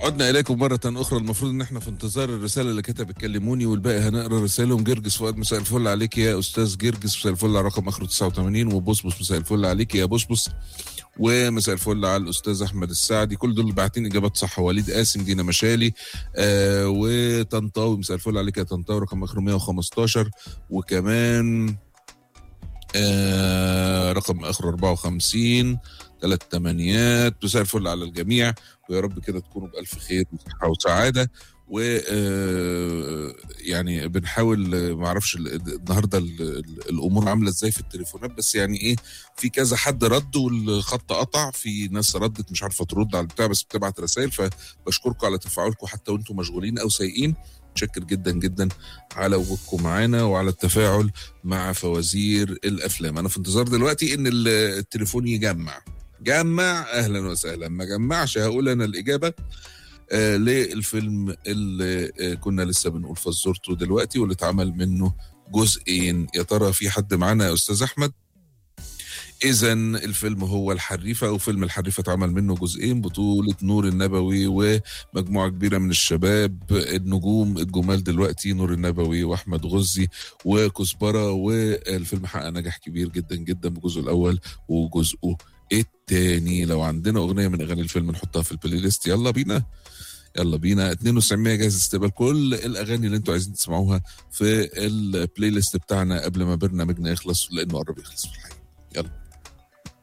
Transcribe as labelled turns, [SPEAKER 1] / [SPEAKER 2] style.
[SPEAKER 1] عدنا اليكم مره اخرى المفروض ان احنا في انتظار الرساله اللي كتب كلموني والباقي هنقرا رسالهم جرجس فؤاد مساء الفل عليك يا استاذ جرجس مساء الفل على رقم اخره 89 وبصبص مساء الفل عليك يا بصبص ومساء الفل على الاستاذ احمد السعدي كل دول باعتين اجابات صح وليد قاسم دينا مشالي آه وطنطاوي مساء الفل عليك يا طنطاوي رقم اخره 115 وكمان آه رقم اخره 54 ثلاث تمانيات مساء الفل على الجميع ويا رب كده تكونوا بألف خير وصحة وسعادة و آه، يعني بنحاول آه، ما اعرفش ال- النهارده ال- ال- الامور عامله ازاي في التليفونات بس يعني ايه في كذا حد رد والخط قطع في ناس ردت مش عارفه ترد على البتاع بس بتبعت رسائل فبشكركم على تفاعلكم حتى وانتم مشغولين او سايقين متشكر جدا جدا على وجودكم معانا وعلى التفاعل مع فوازير الافلام انا في انتظار دلوقتي ان ال- التليفون يجمع جمع اهلا وسهلا ما جمعش هقول انا الاجابه آه للفيلم اللي آه كنا لسه بنقول فزورته دلوقتي واللي اتعمل منه جزئين يا ترى في حد معانا يا استاذ احمد اذا الفيلم هو الحريفه او فيلم الحريفه اتعمل منه جزئين بطوله نور النبوي ومجموعه كبيره من الشباب النجوم الجمال دلوقتي نور النبوي واحمد غزي وكزبره والفيلم حقق نجاح كبير جدا جدا بجزءه الاول وجزءه التاني لو عندنا اغنيه من اغاني الفيلم نحطها في البلاي ليست يلا بينا يلا بينا 92 جاهز استقبال كل الاغاني اللي انتوا عايزين تسمعوها في البلاي ليست بتاعنا قبل ما برنامجنا يخلص لانه قرب يخلص في الحقيقه يلا